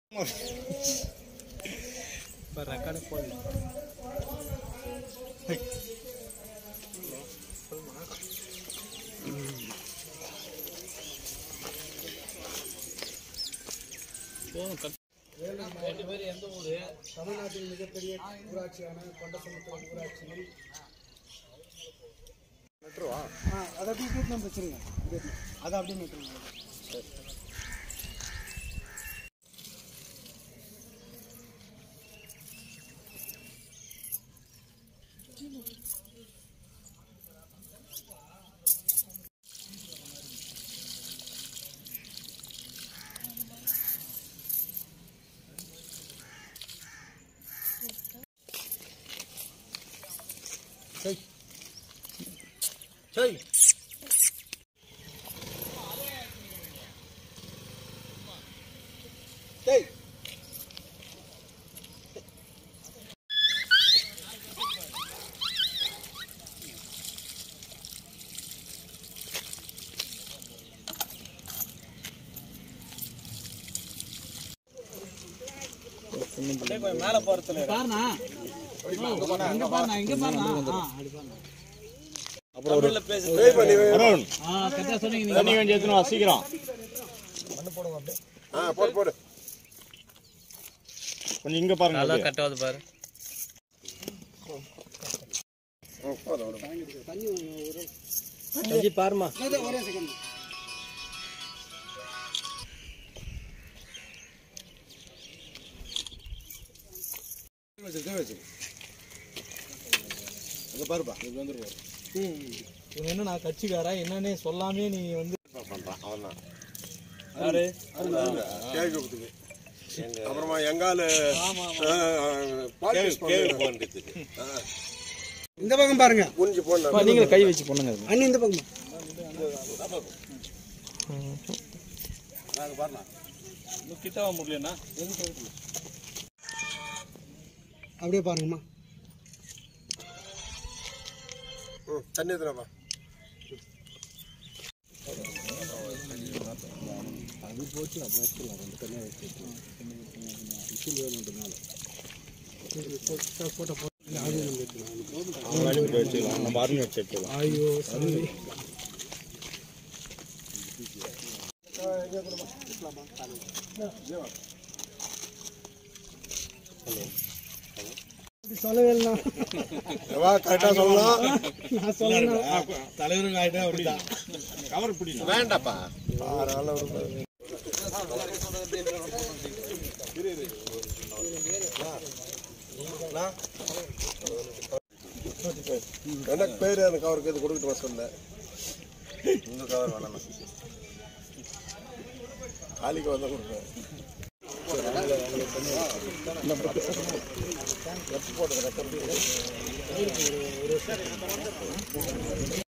இப்போ ரெக்கார்டு போகுது போதும் கட் ரெண்டு பேரும் எந்த ஊர் தமிழ்நாட்டின் மிகப்பெரிய ஊராட்சியான கொண்டசமுத்திரம் ஊராட்சியில் ஆ அதை அப்படியே வீட்டில் வச்சுருங்க அதை அப்படியே நட்டுருங்க சரி டேய் அப்படியே கொஞ்சம் மேலே போகிறதுல பாருண்ணா இங்க பாருண்ணா இங்க பாருண்ணா ஆ, அப்படி பாருண்ணா தமிழ்ல பேசுறது ஆ கரெக்டாக சொன்னீங்க நீங்க தண்ணி கொஞ்சம் எடுத்துன்னு வா சீக்கிரம் ஆ போடு போடு கொஞ்சம் இங்க பாருங்க நல்லா அப்படியே. கட்டாவது பாரு ம், போதும் விடு. செஞ்சு பாருமா இது ஒரே செகண்ட் வச்சு கீழே வச்சு அங்க பாருப்பா இங்க வந்துரு இவன் என்ன நான் கட்சிக்காரா என்னன்னே சொல்லாமே நீ வந்து பண்றான் அவன் தான் யாரு கேட்கறதுக்கு அப்புறமா எங்கால பாலிடிக்ஸ் இந்த பக்கம் பாருங்க குனிஞ்சு போன நீங்க கை வச்சு பண்ணுங்க அண்ணி இந்த பக்கம் கிட்ட வா முடியலண்ணா அப்படியே பாருங்கம்மா ம், தண்ணி எடுத்துனப்பா அவங்க வேலையை விட்டு வச்சுக்கலாம் நம்ம அருண் வச்சு எடுத்துக்கலாம் ஐயோ சாரி சொல்லவே இல்லை வா கரெக்டா சொல்லலாம் நான் சொல்லணும் தலைவருக்கு ஆயிட்டா அப்படிதான் கவர் பிடிக்கும் வேண்டாப்பா ஆறால ஒரு எனக்கு பேரு எனக்கு அவருக்கு இது கொடுக்கிட்டு வர சொன்னேன் இந்த கவர் வேணாம் காலிக்கு வந்தா கொடுப்பேன்